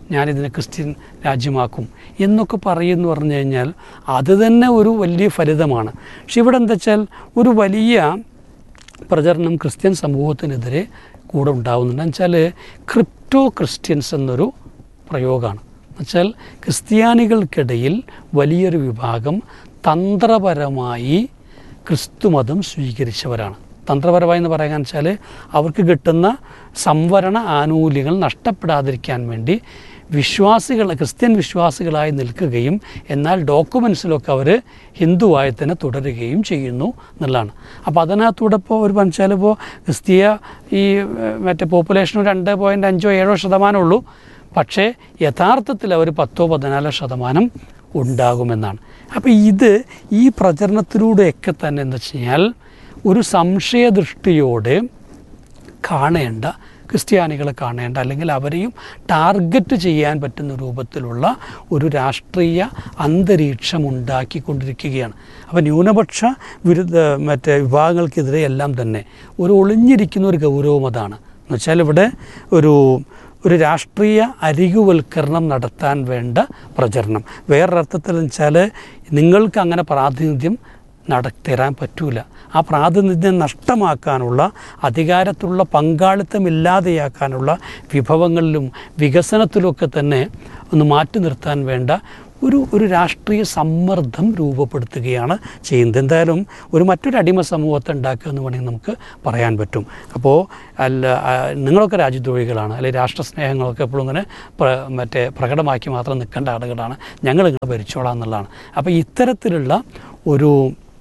ഞാനിതിനെ ക്രിസ്ത്യൻ രാജ്യമാക്കും എന്നൊക്കെ പറയുമെന്ന് പറഞ്ഞു കഴിഞ്ഞാൽ അത് തന്നെ ഒരു വലിയ ഫലിതമാണ് പക്ഷെ ഇവിടെ എന്താ വെച്ചാൽ ഒരു വലിയ പ്രചരണം ക്രിസ്ത്യൻ സമൂഹത്തിനെതിരെ കൂടെ ഉണ്ടാവുന്നുണ്ട് വെച്ചാൽ ക്രിപ്റ്റോ ക്രിസ്ത്യൻസ് എന്നൊരു പ്രയോഗമാണ് എന്നുവെച്ചാൽ ക്രിസ്ത്യാനികൾക്കിടയിൽ വലിയൊരു വിഭാഗം തന്ത്രപരമായി ക്രിസ്തുമതം സ്വീകരിച്ചവരാണ് തന്ത്രപരമായി എന്ന് പറയാൻ വെച്ചാൽ അവർക്ക് കിട്ടുന്ന സംവരണ ആനുകൂല്യങ്ങൾ നഷ്ടപ്പെടാതിരിക്കാൻ വേണ്ടി വിശ്വാസികൾ ക്രിസ്ത്യൻ വിശ്വാസികളായി നിൽക്കുകയും എന്നാൽ ഡോക്യുമെൻസിലൊക്കെ അവർ ഹിന്ദുവായി തന്നെ തുടരുകയും ചെയ്യുന്നു എന്നുള്ളതാണ് അപ്പോൾ അതിനകത്തൂടെ ഇപ്പോൾ ഒരു വെച്ചാൽ ഇപ്പോൾ ക്രിസ്തീയ ഈ ഏഹ്, മറ്റേ പോപ്പുലേഷൻ രണ്ട് പോയിൻറ്റ് അഞ്ചോ ഏഴോ ശതമാനമേ ഉള്ളൂ പക്ഷേ യഥാർത്ഥത്തിൽ അവർ പത്തോ പതിനാലോ ശതമാനം ഉണ്ടാകുമെന്നാണ് അപ്പോൾ ഇത് ഈ പ്രചരണത്തിലൂടെയൊക്കെ തന്നെ എന്ന് വെച്ച് കഴിഞ്ഞാൽ ഒരു സംശയദൃഷ്ടിയോടെ കാണേണ്ട ക്രിസ്ത്യാനികളെ കാണേണ്ട അല്ലെങ്കിൽ അവരെയും ടാർഗറ്റ് ചെയ്യാൻ പറ്റുന്ന രൂപത്തിലുള്ള ഒരു രാഷ്ട്രീയ അന്തരീക്ഷം ഉണ്ടാക്കിക്കൊണ്ടിരിക്കുകയാണ് അപ്പോൾ ന്യൂനപക്ഷ വിരുദ്ധ മറ്റേ വിഭാഗങ്ങൾക്കെതിരെ എല്ലാം തന്നെ ഒരു ഒളിഞ്ഞിരിക്കുന്ന ഒരു ഗൗരവം അതാണ് എന്നുവെച്ചാൽ ഇവിടെ ഒരു ഒരു രാഷ്ട്രീയ അരികുവൽക്കരണം നടത്താൻ വേണ്ട പ്രചരണം വേറൊരർത്ഥത്തിൽ വെച്ചാൽ നിങ്ങൾക്ക് അങ്ങനെ പ്രാതിനിധ്യം നടത്തരാൻ പറ്റൂല ആ പ്രാതിനിധ്യം നഷ്ടമാക്കാനുള്ള അധികാരത്തിലുള്ള പങ്കാളിത്തമില്ലാതെയാക്കാനുള്ള വിഭവങ്ങളിലും വികസനത്തിലുമൊക്കെ തന്നെ ഒന്ന് മാറ്റി നിർത്താൻ വേണ്ട ഒരു ഒരു രാഷ്ട്രീയ സമ്മർദ്ദം രൂപപ്പെടുത്തുകയാണ് ചെയ്യുന്നത് എന്തായാലും ഒരു മറ്റൊരു അടിമ സമൂഹത്തെ ഉണ്ടാക്കുക എന്ന് വേണമെങ്കിൽ നമുക്ക് പറയാൻ പറ്റും അപ്പോൾ അല്ല ആ, നിങ്ങളൊക്കെ രാജ്യദ്രോഹികളാണ് അല്ലെങ്കിൽ രാഷ്ട്രസ്നേഹങ്ങളൊക്കെ എപ്പോഴും ഇങ്ങനെ പ്ര- മറ്റേ പ്രകടമാക്കി മാത്രം നിൽക്കേണ്ട ആളുകളാണ് ഞങ്ങൾ നിങ്ങളെ ഭരിച്ചോളാം എന്നുള്ളതാണ് അപ്പോൾ ഇത്തരത്തിലുള്ള ഒരു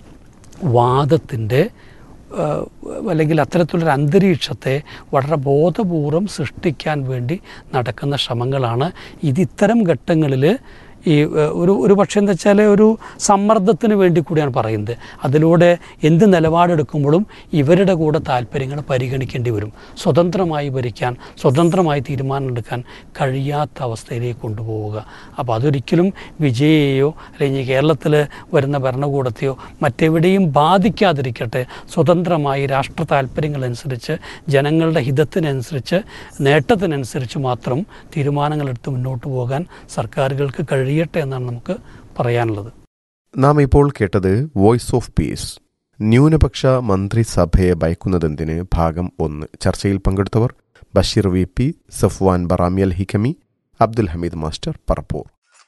വാദത്തിൻ്റെ ഏഹ്, അല്ലെങ്കിൽ അത്തരത്തിലൊരു അന്തരീക്ഷത്തെ വളരെ ബോധപൂർവം സൃഷ്ടിക്കാൻ വേണ്ടി നടക്കുന്ന ശ്രമങ്ങളാണ് ഇത് ഇത്തരം ഘട്ടങ്ങളിൽ ഈ ഏഹ്, ഒരു ഒരു പക്ഷേ എന്താ വെച്ചാൽ ഒരു സമ്മർദ്ദത്തിന് വേണ്ടി കൂടിയാണ് പറയുന്നത് അതിലൂടെ എന്ത് നിലപാടെടുക്കുമ്പോഴും ഇവരുടെ കൂടെ താല്പര്യങ്ങൾ പരിഗണിക്കേണ്ടി വരും സ്വതന്ത്രമായി ഭരിക്കാൻ സ്വതന്ത്രമായി തീരുമാനമെടുക്കാൻ കഴിയാത്ത അവസ്ഥയിലേക്ക് കൊണ്ടുപോവുക അപ്പോൾ അതൊരിക്കലും വിജയെയോ അല്ലെങ്കിൽ കേരളത്തിൽ വരുന്ന ഭരണകൂടത്തെയോ മറ്റെവിടെയും ബാധിക്കാതിരിക്കട്ടെ സ്വതന്ത്രമായി രാഷ്ട്ര താല്പര്യങ്ങളനുസരിച്ച് ജനങ്ങളുടെ ഹിതത്തിനനുസരിച്ച് നേട്ടത്തിനനുസരിച്ച് മാത്രം തീരുമാനങ്ങളെടുത്ത് മുന്നോട്ട് പോകാൻ സർക്കാരുകൾക്ക് കഴിയട്ടെ എന്നാണ് നമുക്ക് പറയാനുള്ളത് നാം ഇപ്പോൾ കേട്ടത് വോയിസ് ഓഫ് പീസ് ന്യൂനപക്ഷ മന്ത്രിസഭയെ ഭയക്കുന്നതെന്തിന് ഭാഗം ഒന്ന് ചർച്ചയിൽ പങ്കെടുത്തവർ Basheer V P Safwan Barami Al Hikami Abdul Hameed master Parappur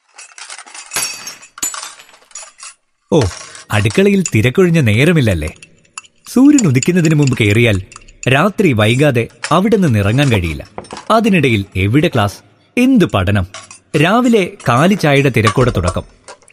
ഓ അടുക്കളയിൽ തിരക്കൊഴിഞ്ഞ നേരമില്ലല്ലേ സൂര്യൻ ഉദിക്കുന്നതിന് മുമ്പ് കയറിയാൽ രാത്രി വൈകാതെ അവിടെ നിന്ന് ഇറങ്ങാൻ കഴിയില്ല അതിനിടയിൽ എവിടെ ക്ലാസ് എന്ത് പഠനം രാവിലെ കാലി ചായയുടെ തിരക്കോടെ തുടക്കം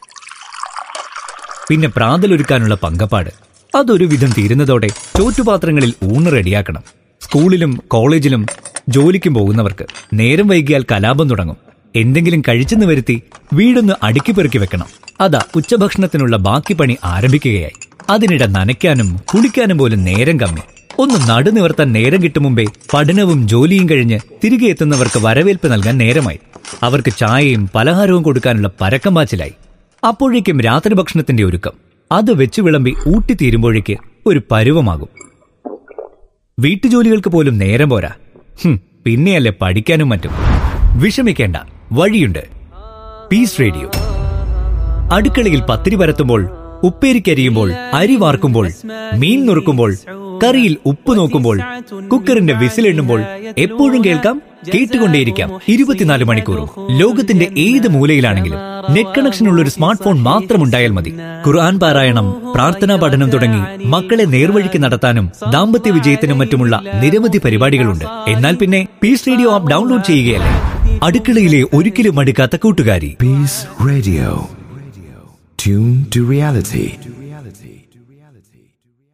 പിന്നെ പ്രാതലൊരുക്കാനുള്ള പങ്കപ്പാട് അതൊരു വിധം തീരുന്നതോടെ ചോറ്റുപാത്രങ്ങളിൽ ഊണ് റെഡിയാക്കണം സ്കൂളിലും കോളേജിലും ജോലിക്കും പോകുന്നവർക്ക് നേരം വൈകിയാൽ കലാപം തുടങ്ങും എന്തെങ്കിലും കഴിച്ചെന്ന് വരുത്തി വീടൊന്ന് അടുക്കി പെറുക്കി വെക്കണം അതാ ഉച്ചഭക്ഷണത്തിനുള്ള ബാക്കി പണി ആരംഭിക്കുകയായി അതിനിടെ നനയ്ക്കാനും കുളിക്കാനും പോലും നേരം കമ്മി ഒന്ന് നടുനിവർത്താൻ നേരം കിട്ടും മുമ്പേ പഠനവും ജോലിയും കഴിഞ്ഞ് തിരികെ എത്തുന്നവർക്ക് വരവേൽപ്പ് നൽകാൻ നേരമായി അവർക്ക് ചായയും പലഹാരവും കൊടുക്കാനുള്ള പരക്കം പാച്ചിലായി അപ്പോഴേക്കും രാത്രി ഭക്ഷണത്തിന്റെ ഒരുക്കം അത് വെച്ച് വിളമ്പി ഊട്ടിത്തീരുമ്പോഴേക്ക് ഒരു പരുവമാകും വീട്ടുജോലികൾക്ക് പോലും നേരം പോരാ ഹും, പിന്നെയല്ലേ പഠിക്കാനും മറ്റും വിഷമിക്കേണ്ട വഴിയുണ്ട് പീസ് റേഡിയോ അടുക്കളയിൽ പത്തിരി പരത്തുമ്പോൾ ഉപ്പേരിക്കരിയുമ്പോൾ അരി വാർക്കുമ്പോൾ മീൻ നുറുക്കുമ്പോൾ കറിയിൽ ഉപ്പ് നോക്കുമ്പോൾ കുക്കറിന്റെ വിസിലെണ്ണുമ്പോൾ എപ്പോഴും കേൾക്കാം കേട്ടുകൊണ്ടേയിരിക്കാം ഇരുപത്തിനാല് മണിക്കൂറും ലോകത്തിന്റെ ഏത് മൂലയിലാണെങ്കിലും നെറ്റ് കണക്ഷൻ ഉള്ള ഒരു സ്മാർട്ട് ഫോൺ മാത്രം ഉണ്ടായാൽ മതി ഖുർആൻ പാരായണം പ്രാർത്ഥനാ പഠനം തുടങ്ങി മക്കളെ നേർവഴിക്ക് നടത്താനും ദാമ്പത്യ വിജയത്തിനും മറ്റുമുള്ള നിരവധി പരിപാടികളുണ്ട് എന്നാൽ പിന്നെ പീസ് റേഡിയോ ആപ്പ് ഡൗൺലോഡ് ചെയ്യുകയല്ലേ അടുക്കളയിലെ ഒരിക്കലും മടുക്കാത്ത കൂട്ടുകാരി Peace Radio. Tune to reality.